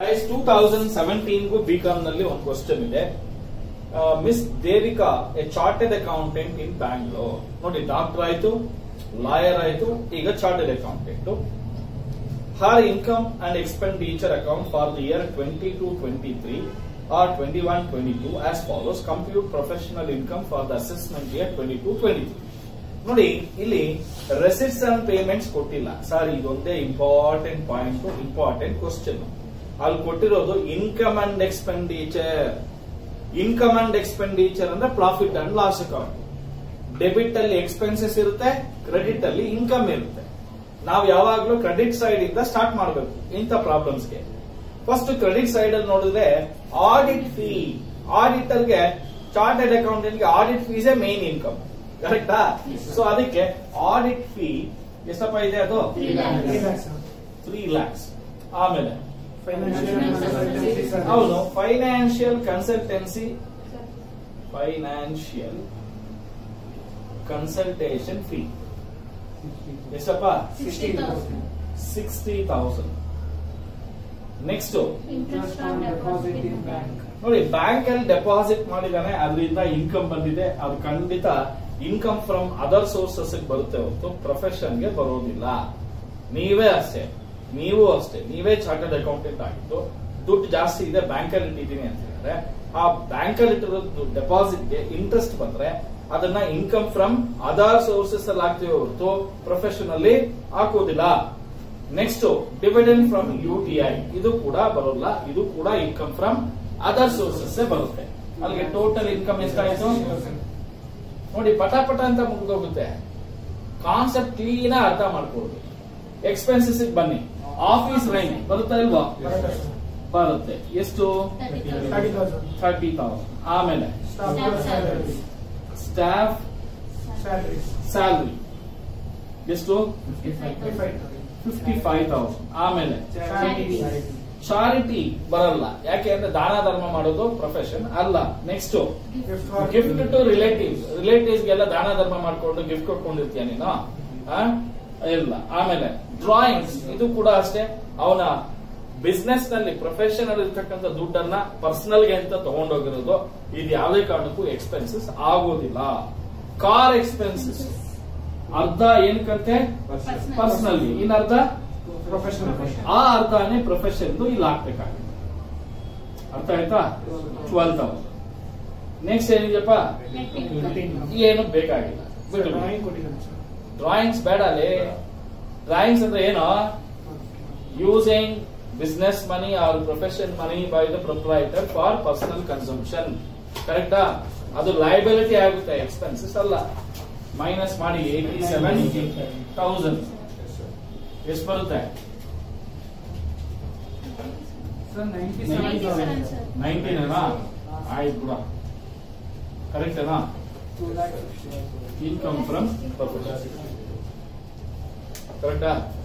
Two thousand ಸೆವೆಂಟೀನ್ಗೂ BCom ನಲ್ಲಿ ಒಂದು question ಇದೆ miss Devika a chartered accountant in Bangalore ನೋಡಿ ಡಾಕ್ಟರ್ ಆಯ್ತು ಲಾಯರ್ ಆಯ್ತು ಈಗ chartered accountant her income and expenditure account for the year twenty two twenty three or twenty one twenty two as follows compute professional income for the assessment year twenty two twenty three ನೋಡಿ ಇಲ್ಲಿ receipts and payments ಕೊಟ್ಟಿಲ್ಲ sir ಇದೊಂದೇ important point important question ಅಲ್ಲಿ ಕೊಟ್ಟಿರೋದು income and expenditure income and expenditure ಅಂದ್ರೆ profit and loss account debit ಅಲ್ಲಿ expenses ಇರುತ್ತೆ credit ಅಲ್ಲಿ ಇನ್ಕಮ್ ಇರುತ್ತೆ ನಾವು ಯಾವಾಗ್ಲೂ ಕ್ರೆಡಿಟ್ ಸೈಡ್ ಇಂದ ಸ್ಟಾರ್ಟ್ ಮಾಡಬೇಕು ಇಂಥ ಪ್ರಾಬ್ಲಮ್ಸ್ಗೆ ಫಸ್ಟ್ ಕ್ರೆಡಿಟ್ ಸೈಡ್ ಅಲ್ಲಿ ನೋಡಿದ್ರೆ ಆಡಿಟ್ ಫೀ ಆಡಿಟರ್ಗೆ ಚಾರ್ಟೆಡ್ ಅಕೌಂಟೆಂಟ್ಗೆ ಆಡಿಟ್ ಫೀಸೇ ಮೇನ್ ಇನ್ಕಮ್ ಕರೆಕ್ಟಾ ಸೊ ಅದಕ್ಕೆ ಆಡಿಟ್ ಫೀ ಎಷ್ಟಪ್ಪ ಇದೆ ಅದು ತ್ರೀ ಲ್ಯಾಕ್ಸ್ ಆಮೇಲೆ ಹೌದು financial consultancy financial consultation fee ಎಷ್ಟಪ್ಪ ಸಿಕ್ಸ್ಟಿ ತೌಸಂಡ್ ನೆಕ್ಸ್ಟ್ ನೋಡಿ ಬ್ಯಾಂಕ್ ಅಲ್ಲಿ ಡೆಪಾಸಿಟ್ ಮಾಡಿದಾನೆ ಅದರಿಂದ ಇನ್ಕಮ್ ಬಂದಿದೆ ಅದು ಖಂಡಿತ ಇನ್ಕಮ್ ಫ್ರಮ್ ಅದರ್ ಸೋರ್ಸಸ್ ಬರುತ್ತೆ ಹೊರತು ಪ್ರೊಫೆಷನ್ ಗೆ ಬರೋದಿಲ್ಲ ನೀವೇ ಅಷ್ಟೇ ನೀವು ಅಷ್ಟೇ ನೀವೇ ಚಾರ್ಟರ್ಡ್ ಅಕೌಂಟೆಂಟ್ ಆಗಿದ್ದು ದುಡ್ಡು ಜಾಸ್ತಿ ಇದೆ ಬ್ಯಾಂಕ್ ಅಲ್ಲಿ ಇಟ್ಟಿದ್ದೀನಿ ಅಂತ ಹೇಳಿದ್ರೆ ಆ ಬ್ಯಾಂಕ್ ಅಲ್ಲಿ ಇಟ್ಟಿರೋ ಡೆಪಾಸಿಟ್ ಗೆ ಇಂಟ್ರೆಸ್ಟ್ ಬಂದ್ರೆ ಅದನ್ನ ಇನ್ಕಮ್ ಫ್ರಮ್ ಅದರ್ ಸೋರ್ಸಸ್ ಅಲ್ಲಿ ಹಾಕ್ತೀವಿ ಹೊರತು ಪ್ರೊಫೆಷನ್ ಅಲ್ಲಿ ಹಾಕೋದಿಲ್ಲ next dividend from U T I ಇದು ಕೂಡ ಬರೋಲ್ಲ ಇದು ಕೂಡ ಇನ್ಕಮ್ ಫ್ರಮ್ ಅದರ್ ಸೋರ್ಸಸ್ ಬರುತ್ತೆ ಅಲ್ಲಿಗೆ ಟೋಟಲ್ ಇನ್ಕಮ್ ಎಷ್ಟಾಯ್ತು ನೋಡಿ ಪಟ ಪಟ ಅಂತ ಮುಗಿದೋಗುತ್ತೆ ಕಾನ್ಸೆಪ್ಟ್ ಕ್ಲೀನ್ ಅರ್ಥ ಮಾಡ್ಕೊಳ್ಳಿ ಎಕ್ಸ್ಪೆನ್ಸಸ್ ಬನ್ನಿ ಆಫೀಸ್ ರೈನ್ ಬರುತ್ತಾ ಇಲ್ವಾ ಬರುತ್ತೆ ಎಷ್ಟು ಥರ್ಟಿ ತೌಸಂಡ್ ಆಮೇಲೆ ಸ್ಟಾಫ್ ಸ್ಯಾಲ್ರಿ ಎಷ್ಟು ಫಿಫ್ಟಿ ಫೈವ್ ತೌಸಂಡ್ ಆಮೇಲೆ ಚಾರಿಟಿ ಬರಲ್ಲ ಯಾಕೆ ಅಂದ್ರೆ ದಾನ ಧರ್ಮ ಮಾಡೋದು ಪ್ರೊಫೆಷನ್ ಅಲ್ಲ next gift to relatives relatives ಗೆಲ್ಲ ದಾನ ಧರ್ಮ ಮಾಡ್ಕೊಂಡು ಗಿಫ್ಟ್ ಕೊಟ್ಕೊಂಡಿರ್ತೀಯ ನೀನು ಆ? ಇಲ್ಲ ಆಮೇಲೆ ಡ್ರಾಯಿಂಗ್ಸ್ ಇದು ಕೂಡ ಅಷ್ಟೇ ಅವನ ಬಿಸ್ನೆಸ್ ನಲ್ಲಿ ಪ್ರೊಫೆಷನ್ ಅಲ್ಲಿ ಇರ್ತಕ್ಕಂಥ ದುಡ್ಡನ್ನ ಪರ್ಸನಲ್ ಗೆ ಅಂತ ತಗೊಂಡೋಗಿರೋದು ಇದು ಯಾವುದೇ ಕಾರಣಕ್ಕೂ ಎಕ್ಸ್ಪೆನ್ಸಸ್ ಆಗೋದಿಲ್ಲ ಕಾರ್ ಎಕ್ಸ್ಪೆನ್ಸಸ್ ಅರ್ಧ ಏನಕ್ಕಂತೆ ಪರ್ಸನಲ್ ಇನ್ ಅರ್ಧ ಆ ಅರ್ಥನೇ ಪ್ರೊಫೆಷನ್ ಇಲ್ಲಿ ಹಾಕ್ಬೇಕಾಗುತ್ತೆ ಅರ್ಥ ಆಯ್ತಾ ಟ್ವೆಲ್ ತೌಸಂಡ್ ನೆಕ್ಸ್ಟ್ ಏನಿದೆಯಪ್ಪ ಏನು ಬೇಕಾಗಿಲ್ಲ ಡ್ರಾಯಿಂಗ್ಸ್ ಬೇಡ ಅಲ್ಲಿ ಡ್ರಾಯಿಂಗ್ಸ್ ಅಂದ್ರೆ ಏನು using business money or profession money by the proprietor for personal consumption ಕರೆಕ್ಟಾ ಅದು ಲೈಬಿಲಿಟಿ ಆಗುತ್ತೆ ಎಕ್ಸ್ಪೆನ್ಸಸ್ ಅಲ್ಲ ಮೈನಸ್ ಮಾಡಿ ಏಯ್ಟಿ ಸೆವೆನ್ ತೌಸಂಡ್ ಎಷ್ಟು ಬರುತ್ತೆ ನೈನ್ಟೀನಾ ಆಯ್ತು ಬಿಡ ಕರೆಕ್ಟೇನಾ ಇನ್ಕಮ್ ಫ್ರಮ್ ಪ್ರೊಫೆಷನ್ ಕರೆಕ್ಟಾ